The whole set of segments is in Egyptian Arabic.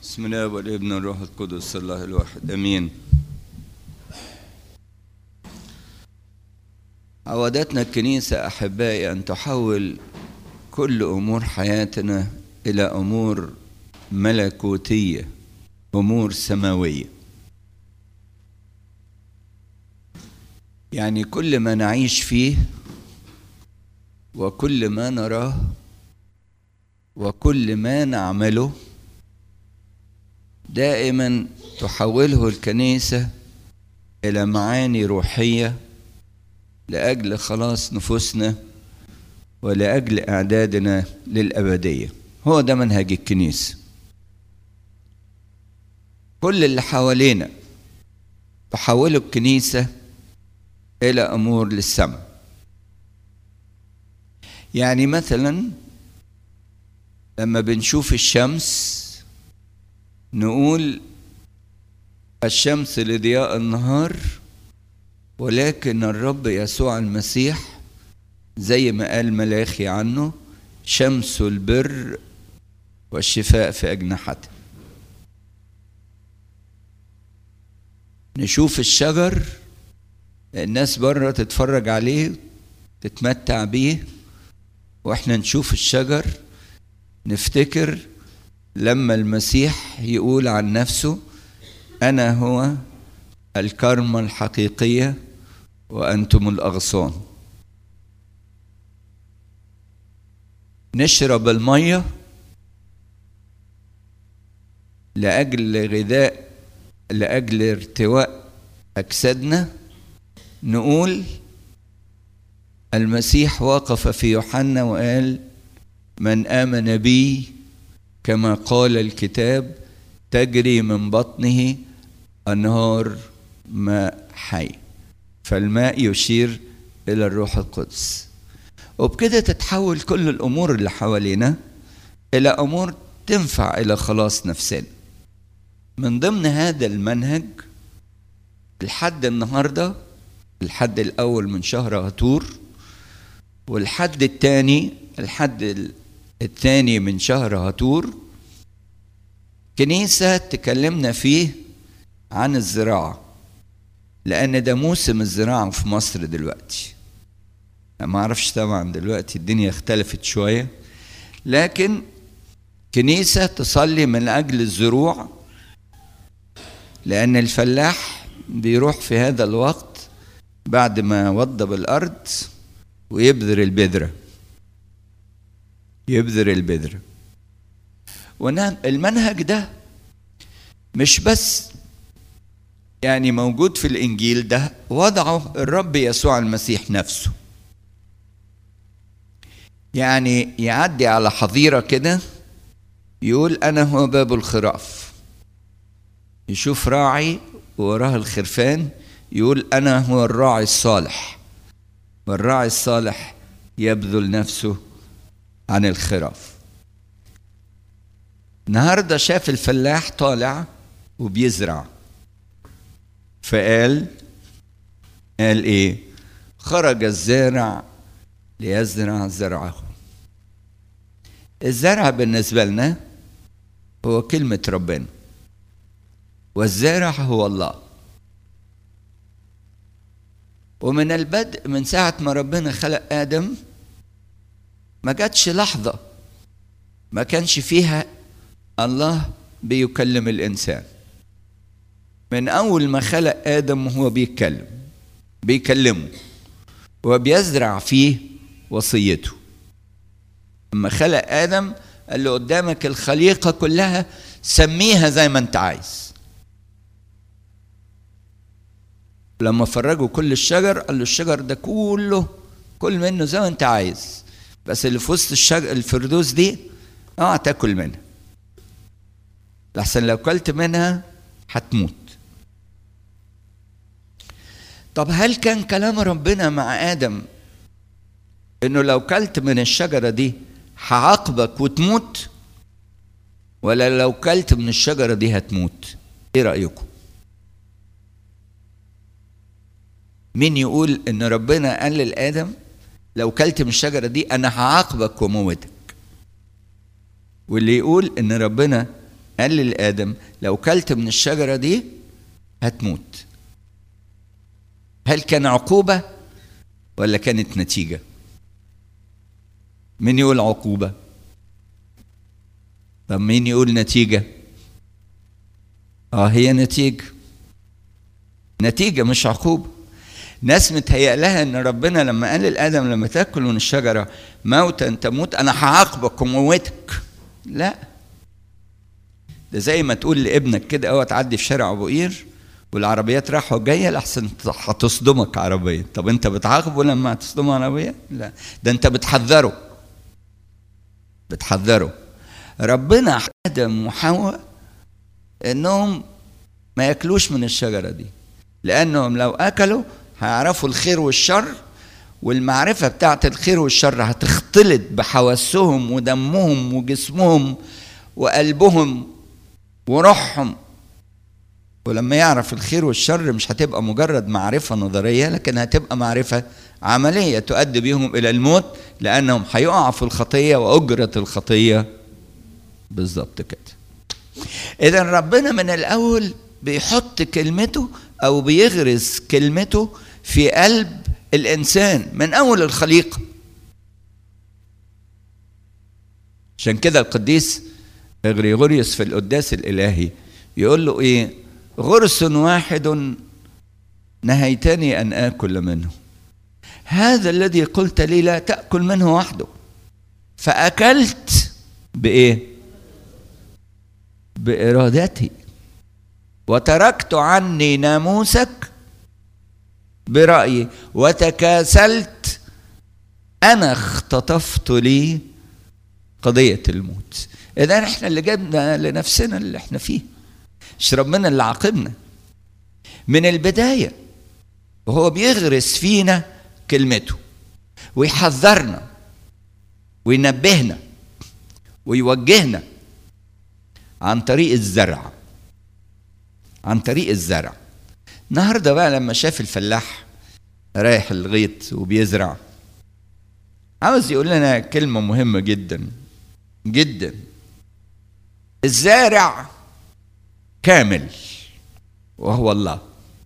بسم الله والابن والروح القدس الله الواحد امين عودتنا الكنيسة أحبائي أن تحول كل أمور حياتنا إلى أمور ملكوتية أمور سماوية يعني كل ما نعيش فيه وكل ما نراه وكل ما نعمله دائما تحوله الكنيسة إلى معاني روحية لأجل خلاص نفوسنا ولأجل إعدادنا للأبدية هو ده منهج الكنيسة كل اللي حوالينا تحوله الكنيسة إلى أمور للسماء يعني مثلا لما بنشوف الشمس نقول الشمس لضياء النهار ولكن الرب يسوع المسيح زي ما قال ملاخي عنه شمس البر والشفاء في أجنحته نشوف الشجر الناس بره تتفرج عليه تتمتع بيه واحنا نشوف الشجر نفتكر لما المسيح يقول عن نفسه انا هو الكرمة الحقيقية وانتم الاغصان نشرب الميه لاجل غذاء لاجل ارتواء اجسادنا نقول المسيح وقف في يوحنا وقال من امن بي كما قال الكتاب تجري من بطنه انهار ماء حي فالماء يشير الى الروح القدس وبكده تتحول كل الامور اللي حوالينا الى امور تنفع الى خلاص نفسنا من ضمن هذا المنهج الحد النهارده الحد الاول من شهر هتور والحد الثاني الحد الثاني من شهر هتور كنيسة تكلمنا فيه عن الزراعة لأن ده موسم الزراعة في مصر دلوقتي أنا ما أعرفش طبعا دلوقتي الدنيا اختلفت شوية لكن كنيسة تصلي من أجل الزروع لأن الفلاح بيروح في هذا الوقت بعد ما وضب الأرض ويبذر البذرة يبذر البذرة والمنهج ده مش بس يعني موجود في الإنجيل ده وضعه الرب يسوع المسيح نفسه يعني يعدي على حظيرة كده يقول أنا هو باب الخراف يشوف راعي وراه الخرفان يقول أنا هو الراعي الصالح والراعي الصالح يبذل نفسه عن الخراف النهارده شاف الفلاح طالع وبيزرع فقال قال ايه خرج الزارع ليزرع زرعه الزرع بالنسبه لنا هو كلمه ربنا والزارع هو الله ومن البدء من ساعة ما ربنا خلق آدم ما جاتش لحظة ما كانش فيها الله بيكلم الإنسان من أول ما خلق آدم وهو بيتكلم بيكلمه وبيزرع فيه وصيته لما خلق آدم قال له قدامك الخليقة كلها سميها زي ما أنت عايز لما فرجوا كل الشجر قال له الشجر ده كله كل منه زي ما انت عايز بس اللي في وسط الشجر الفردوس دي اه تاكل منها لحسن لو كلت منها هتموت طب هل كان كلام ربنا مع ادم انه لو كلت من الشجره دي هعاقبك وتموت ولا لو كلت من الشجره دي هتموت ايه رايكم مين يقول ان ربنا قال لادم لو كلت من الشجره دي انا هعاقبك وموتك واللي يقول ان ربنا قال لآدم لو كلت من الشجرة دي هتموت هل كان عقوبة ولا كانت نتيجة مين يقول عقوبة طب مين يقول نتيجة اه هي نتيجة نتيجة مش عقوبة ناس متهيأ لها ان ربنا لما قال لآدم لما تاكل من الشجرة موتا تموت انا هعاقبك وموتك لا ده زي ما تقول لابنك كده اوعى تعدي في شارع ابو قير والعربيات رايحه وجايه لحسن هتصدمك عربيه طب انت بتعاقبه لما تصدمه عربيه لا ده انت بتحذره بتحذره ربنا ادم وحواء انهم ما ياكلوش من الشجره دي لانهم لو اكلوا هيعرفوا الخير والشر والمعرفة بتاعت الخير والشر هتختلط بحواسهم ودمهم وجسمهم وقلبهم وروحهم ولما يعرف الخير والشر مش هتبقى مجرد معرفة نظرية لكن هتبقى معرفة عملية تؤدي بهم إلى الموت لأنهم هيقعوا في الخطية وأجرة الخطية بالظبط كده إذا ربنا من الأول بيحط كلمته أو بيغرس كلمته في قلب الإنسان من أول الخليقة عشان كده القديس غريغوريوس في القداس الإلهي يقول له إيه غرس واحد نهيتني أن آكل منه هذا الذي قلت لي لا تأكل منه وحده فأكلت بإيه بإرادتي وتركت عني ناموسك برأيي وتكاسلت أنا اختطفت لي قضية الموت إذا إحنا اللي جبنا لنفسنا اللي إحنا فيه مش ربنا اللي عاقبنا من البداية وهو بيغرس فينا كلمته ويحذرنا وينبهنا ويوجهنا عن طريق الزرع عن طريق الزرع النهارده بقى لما شاف الفلاح رايح الغيط وبيزرع عاوز يقول لنا كلمة مهمة جدا جدا الزارع كامل وهو الله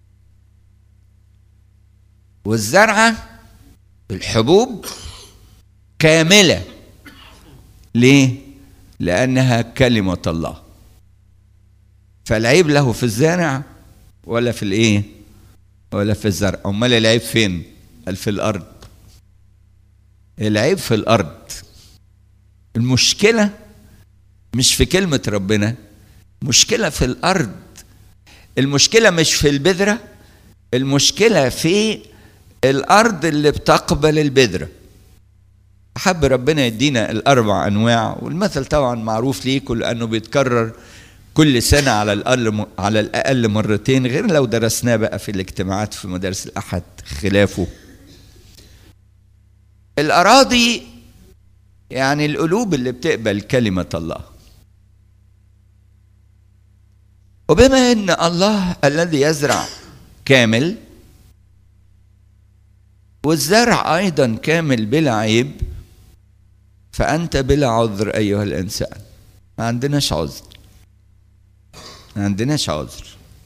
والزرعة الحبوب كاملة ليه؟ لأنها كلمة الله فالعيب له في الزارع ولا في الايه ولا في الزرع امال العيب فين قال في الارض العيب في الارض المشكله مش في كلمه ربنا مشكله في الارض المشكله مش في البذره المشكله في الارض اللي بتقبل البذره حب ربنا يدينا الاربع انواع والمثل طبعا معروف ليكم لانه بيتكرر كل سنة على الأقل على الأقل مرتين غير لو درسناه بقى في الاجتماعات في مدارس الأحد خلافه. الأراضي يعني القلوب اللي بتقبل كلمة الله. وبما أن الله الذي يزرع كامل والزرع أيضا كامل بلا عيب فأنت بلا عذر أيها الإنسان. ما عندناش عذر. ما عندناش عذر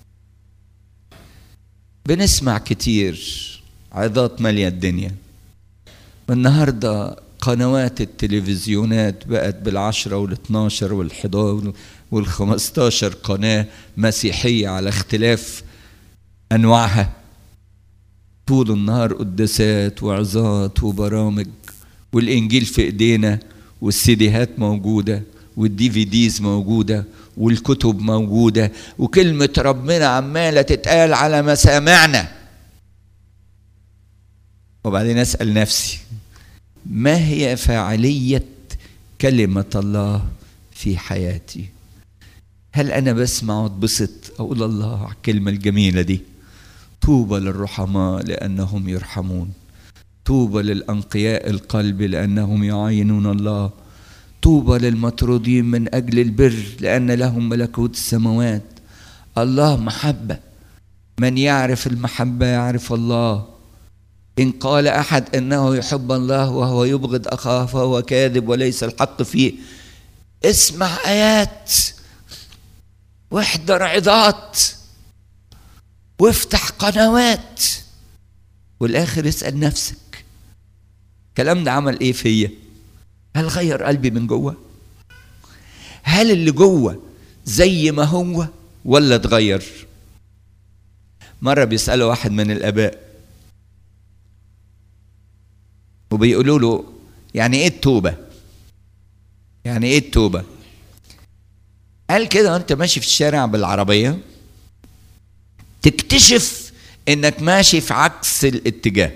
بنسمع كتير عظات مالية الدنيا والنهاردة قنوات التلفزيونات بقت بالعشرة والاثناشر والحداشر والخمستاشر قناة مسيحية على اختلاف أنواعها طول النهار قداسات وعظات وبرامج والإنجيل في إيدينا والسيديهات موجودة والدي في ديز موجودة والكتب موجودة وكلمة ربنا عمالة تتقال على مسامعنا وبعدين أسأل نفسي ما هي فاعلية كلمة الله في حياتي هل أنا بسمع واتبسط أقول الله على الكلمة الجميلة دي طوبى للرحماء لأنهم يرحمون طوبى للأنقياء القلب لأنهم يعاينون الله طوبى للمطرودين من اجل البر لان لهم ملكوت السماوات الله محبه من يعرف المحبه يعرف الله ان قال احد انه يحب الله وهو يبغض اخاه فهو كاذب وليس الحق فيه اسمع ايات واحضر عظات وافتح قنوات والاخر اسال نفسك الكلام ده عمل ايه فيا هل غير قلبي من جوه هل اللي جوه زي ما هو ولا اتغير مرة بيسأله واحد من الآباء وبيقولوا له يعني إيه التوبة؟ يعني إيه التوبة؟ قال كده وأنت ماشي في الشارع بالعربية تكتشف إنك ماشي في عكس الاتجاه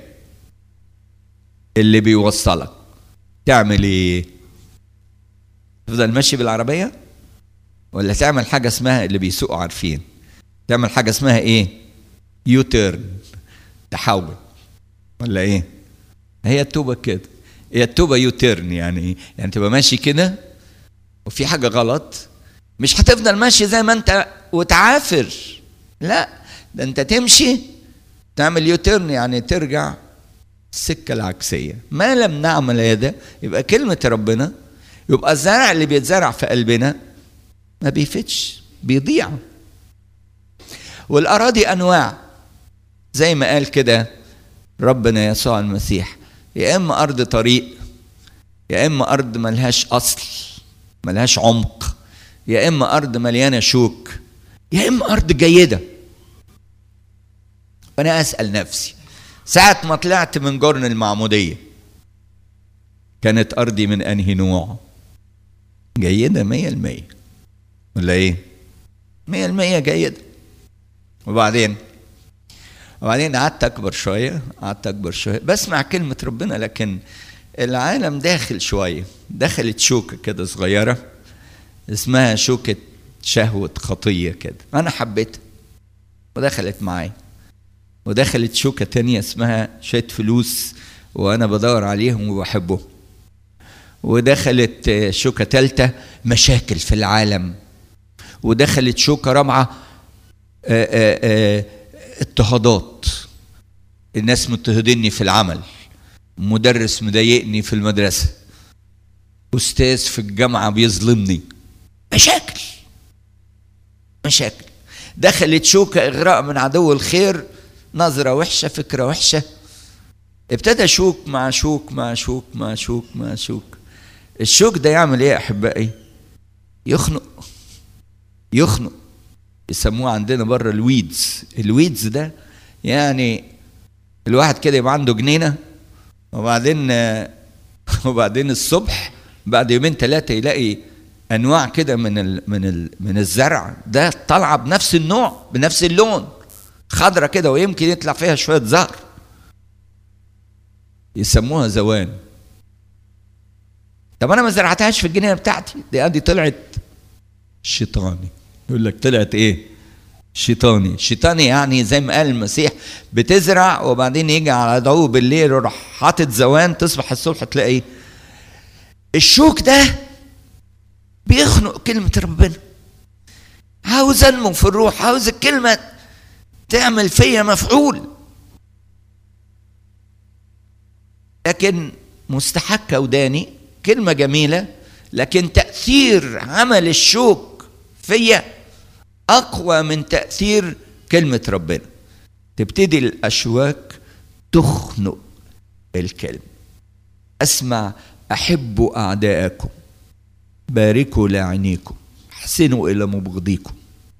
اللي بيوصلك تعمل إيه؟ تفضل ماشي بالعربية ولا تعمل حاجة اسمها اللي بيسوقوا عارفين تعمل حاجة اسمها ايه يو تيرن تحول ولا ايه هي التوبة كده هي التوبة يو تيرن يعني ايه يعني تبقى ماشي كده وفي حاجة غلط مش هتفضل ماشي زي ما انت وتعافر لا ده انت تمشي تعمل يو تيرن يعني ترجع السكة العكسية ما لم نعمل هذا يبقى كلمة ربنا يبقى الزرع اللي بيتزرع في قلبنا ما بيفتش بيضيع والأراضي أنواع زي ما قال كده ربنا يسوع المسيح يا إما أرض طريق يا إما أرض ملهاش أصل ملهاش عمق يا إما أرض مليانة شوك يا إما أرض جيدة وأنا أسأل نفسي ساعة ما طلعت من جرن المعمودية كانت أرضي من أنهي نوع جيدة مية المية ولا إيه مية المية جيدة وبعدين وبعدين قعدت أكبر شوية قعدت أكبر شوية بسمع كلمة ربنا لكن العالم داخل شوية دخلت شوكة كده صغيرة اسمها شوكة شهوة خطية كده أنا حبيتها ودخلت معايا ودخلت شوكة تانية اسمها شوية فلوس وأنا بدور عليهم وبحبهم ودخلت شوكة تالتة مشاكل في العالم ودخلت شوكة رابعة اضطهادات الناس مضطهديني في العمل مدرس مضايقني في المدرسة أستاذ في الجامعة بيظلمني مشاكل مشاكل دخلت شوكة إغراء من عدو الخير نظرة وحشة فكرة وحشة ابتدى شوك مع شوك مع شوك مع شوك مع شوك الشوك ده يعمل ايه يا احبائي يخنق يخنق يسموه عندنا بره الويدز الويدز ده يعني الواحد كده يبقى عنده جنينه وبعدين وبعدين الصبح بعد يومين ثلاثه يلاقي انواع كده من ال من ال من الزرع ده طالعه بنفس النوع بنفس اللون خضرة كده ويمكن يطلع فيها شويه زهر يسموها زوان طب انا ما زرعتهاش في الجنينه بتاعتي دي دي طلعت شيطاني يقول لك طلعت ايه شيطاني شيطاني يعني زي ما قال المسيح بتزرع وبعدين يجي على عدو بالليل وراح حاطط زوان تصبح الصبح تلاقي الشوك ده بيخنق كلمة ربنا عاوز انمو في الروح عاوز الكلمة تعمل فيا مفعول لكن مستحكة وداني كلمة جميلة لكن تأثير عمل الشوك فيا أقوى من تأثير كلمة ربنا تبتدي الأشواك تخنق الكلمة أسمع أحبوا أعداءكم باركوا لاعنيكم احسنوا إلى مبغضيكم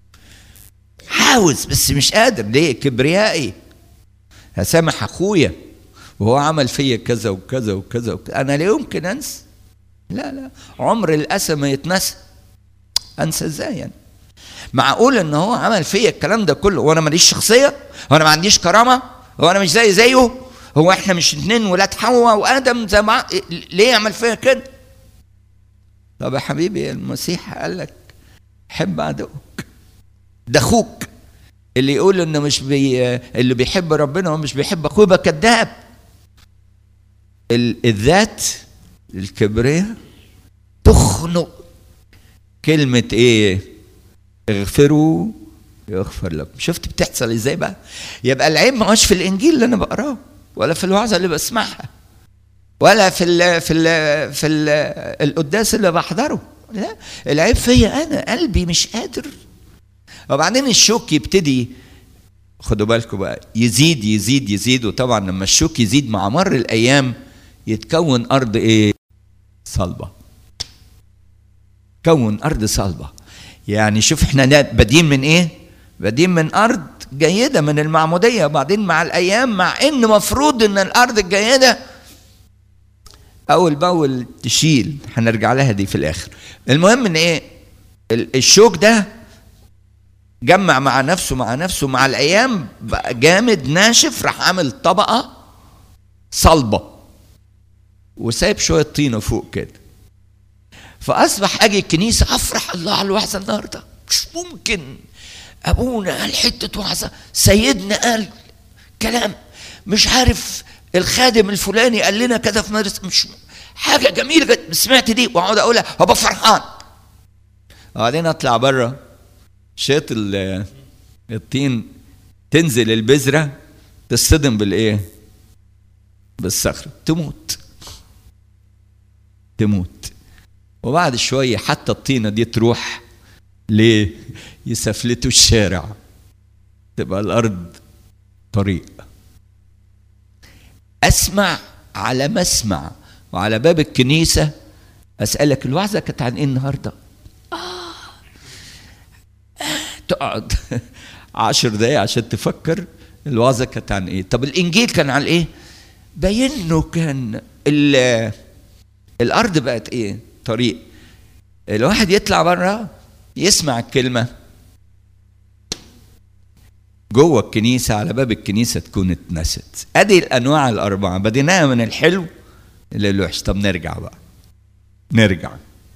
عاوز بس مش قادر ليه كبريائي هسامح أخويا وهو عمل فيا كذا وكذا وكذا, وكذا. أنا لا يمكن أنسى لا لا عمر الأسى ما يتنسى أنسى إزاي يعني معقول ان هو عمل فيا الكلام ده كله وانا ماليش شخصيه هو انا ما عنديش كرامه هو انا مش زي زيه هو احنا مش اتنين ولاد حواء وادم زي ما ليه يعمل فيا كده طب يا حبيبي المسيح قال لك حب عدوك ده اخوك اللي يقول انه مش بي اللي بيحب ربنا ومش بيحب اخوه يبقى كذاب الذات الكبرياء تخنق كلمه ايه اغفروا يغفر لكم شفت بتحصل ازاي بقى يبقى العيب ما هوش في الانجيل اللي انا بقراه ولا في الوعظه اللي بسمعها ولا في ال في ال في ال القداس اللي بحضره لا العيب فيا انا قلبي مش قادر وبعدين الشوك يبتدي خدوا بالكم بقى يزيد يزيد يزيد وطبعا لما الشوك يزيد مع مر الايام يتكون ارض ايه صلبه كون ارض صلبه يعني شوف احنا بادين من ايه بادين من ارض جيده من المعموديه وبعدين مع الايام مع ان مفروض ان الارض الجيده اول باول تشيل هنرجع لها دي في الاخر المهم ان ايه الشوك ده جمع مع نفسه مع نفسه مع الايام بقى جامد ناشف راح عامل طبقه صلبه وسايب شويه طينه فوق كده فاصبح اجي الكنيسه افرح الله على الوعظه النهارده مش ممكن ابونا قال حته وعظه سيدنا قال كلام مش عارف الخادم الفلاني قال لنا كذا في مدرسه مش حاجه جميله جدا سمعت دي واقعد اقولها وابقى فرحان وبعدين اطلع بره شيط الطين تنزل البذره تصطدم بالايه؟ بالصخر تموت تموت وبعد شويه حتى الطينه دي تروح ليه؟ يسفلتوا الشارع تبقى الارض طريق اسمع على ما اسمع وعلى باب الكنيسه اسالك الوعظه كانت عن ايه النهارده؟ آه. تقعد عشر دقايق عشان تفكر الوعظه كانت عن ايه؟ طب الانجيل كان عن ايه؟ باين انه كان الارض بقت ايه؟ طريق الواحد يطلع بره يسمع الكلمه جوه الكنيسة على باب الكنيسة تكون اتنست ادي الانواع الاربعة بديناها من الحلو للوحش طب نرجع بقى نرجع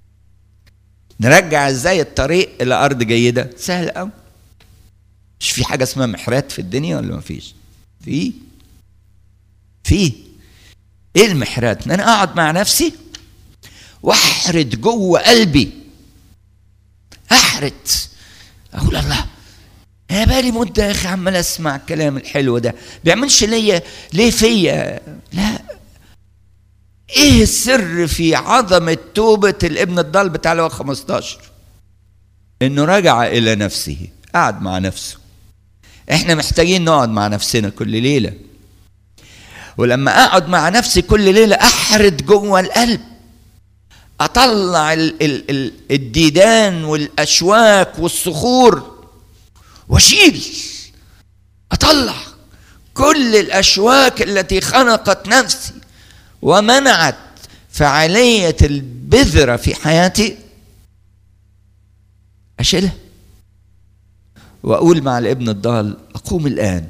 نرجع ازاي الطريق الى ارض جيدة سهل قوي مش في حاجة اسمها محرات في الدنيا ولا مفيش في في ايه المحرات ان انا اقعد مع نفسي واحرد جوه قلبي احرد اقول الله انا بقالي مده يا اخي عمال اسمع الكلام الحلو ده بيعملش ليا ليه فيا لا ايه السر في عظمه توبه الابن الضال بتاع لو 15 انه رجع الى نفسه قعد مع نفسه احنا محتاجين نقعد مع نفسنا كل ليله ولما اقعد مع نفسي كل ليله احرد جوه القلب اطلع ال ال ال الديدان والاشواك والصخور واشيل اطلع كل الاشواك التي خنقت نفسي ومنعت فعاليه البذره في حياتي اشيلها واقول مع الابن الضال اقوم الان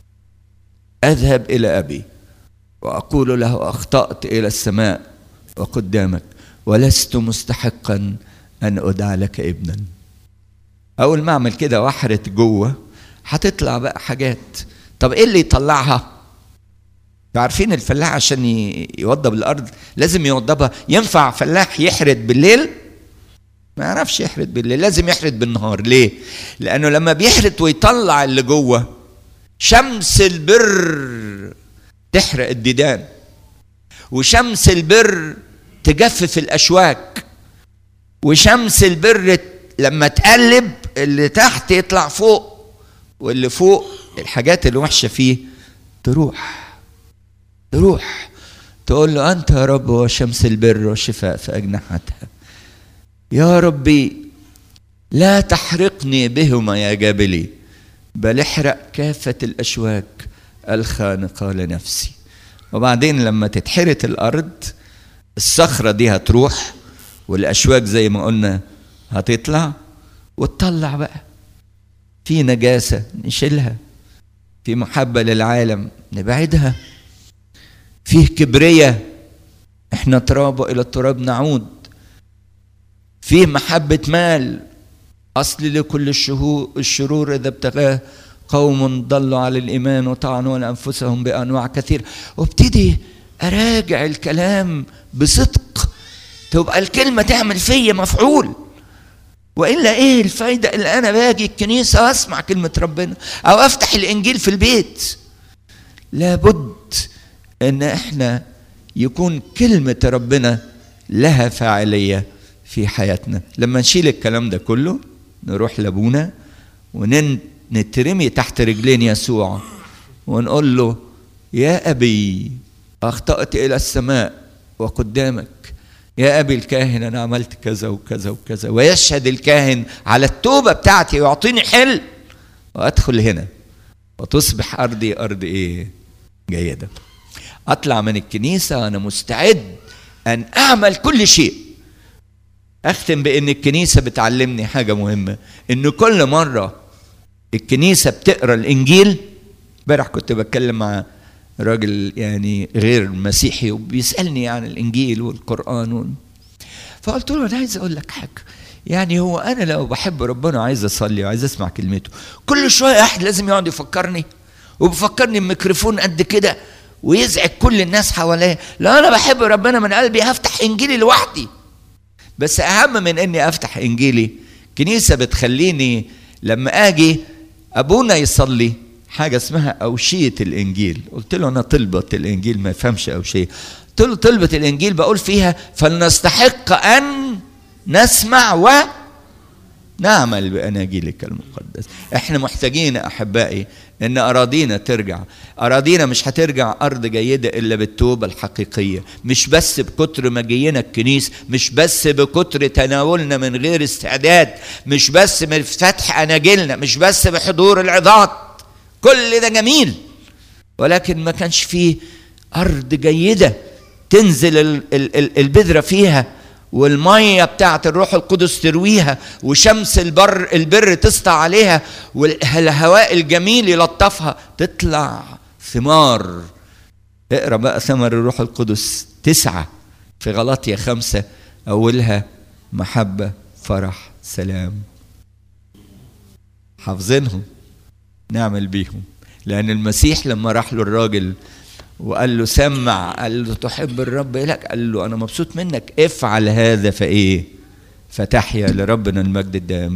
اذهب الى ابي واقول له اخطات الى السماء وقدامك ولست مستحقا ان ادعى لك ابنا اول ما اعمل كده واحرت جوه هتطلع بقى حاجات طب ايه اللي يطلعها عارفين الفلاح عشان يوضب الارض لازم يوضبها ينفع فلاح يحرد بالليل ما يعرفش يحرد بالليل لازم يحرد بالنهار ليه لانه لما بيحرد ويطلع اللي جوه شمس البر تحرق الديدان وشمس البر تجفف الاشواك وشمس البر لما تقلب اللي تحت يطلع فوق واللي فوق الحاجات اللي وحشه فيه تروح تروح تقول له انت يا رب وشمس البر والشفاء في اجنحتها يا ربي لا تحرقني بهما يا جابلي بل احرق كافه الاشواك الخانقه لنفسي وبعدين لما تتحرق الارض الصخره دي هتروح والاشواك زي ما قلنا هتطلع وتطلع بقى في نجاسة نشيلها في محبة للعالم نبعدها فيه كبرية احنا تراب والى التراب نعود فيه محبة مال أصل لكل الشهور الشرور إذا ابتغاه قوم ضلوا على الإيمان وطعنوا أنفسهم بأنواع كثير وابتدي أراجع الكلام بصدق تبقى الكلمة تعمل فيا مفعول والا ايه الفايده اللي انا باجي الكنيسه واسمع كلمه ربنا او افتح الانجيل في البيت لابد ان احنا يكون كلمه ربنا لها فاعليه في حياتنا لما نشيل الكلام ده كله نروح لابونا ونترمي تحت رجلين يسوع ونقول له يا أبي أخطأت إلى السماء وقدامك يا أبي الكاهن أنا عملت كذا وكذا وكذا ويشهد الكاهن على التوبة بتاعتي ويعطيني حل وأدخل هنا وتصبح أرضي أرض إيه جيدة أطلع من الكنيسة أنا مستعد أن أعمل كل شيء أختم بأن الكنيسة بتعلمني حاجة مهمة إن كل مرة الكنيسة بتقرأ الإنجيل امبارح كنت بتكلم مع راجل يعني غير مسيحي وبيسالني عن الانجيل والقران و... فقلت له انا عايز اقول لك حاجه يعني هو انا لو بحب ربنا وعايز اصلي وعايز اسمع كلمته كل شويه احد لازم يقعد يفكرني وبيفكرني بميكروفون قد كده ويزعج كل الناس حواليا لو انا بحب ربنا من قلبي هفتح انجيلي لوحدي بس اهم من اني افتح انجيلي كنيسه بتخليني لما اجي ابونا يصلي حاجه اسمها اوشيه الانجيل قلت له انا طلبه الانجيل ما يفهمش اوشيه قلت له طلبه الانجيل بقول فيها فلنستحق ان نسمع و نعمل باناجيلك المقدس احنا محتاجين احبائي ان اراضينا ترجع اراضينا مش هترجع ارض جيده الا بالتوبه الحقيقيه مش بس بكتر ما جينا الكنيس مش بس بكتر تناولنا من غير استعداد مش بس من فتح اناجيلنا مش بس بحضور العظات كل ده جميل ولكن ما كانش فيه أرض جيدة تنزل ال ال ال البذرة فيها والمية بتاعت الروح القدس ترويها وشمس البر البر تسطع عليها والهواء الجميل يلطفها تطلع ثمار اقرا بقى ثمر الروح القدس تسعة في غلطية خمسة أولها محبة فرح سلام حافظينهم نعمل بيهم لأن المسيح لما راح له الراجل وقال له سمع قال له تحب الرب إلك قال له أنا مبسوط منك افعل هذا فإيه فتحيا لربنا المجد الدائم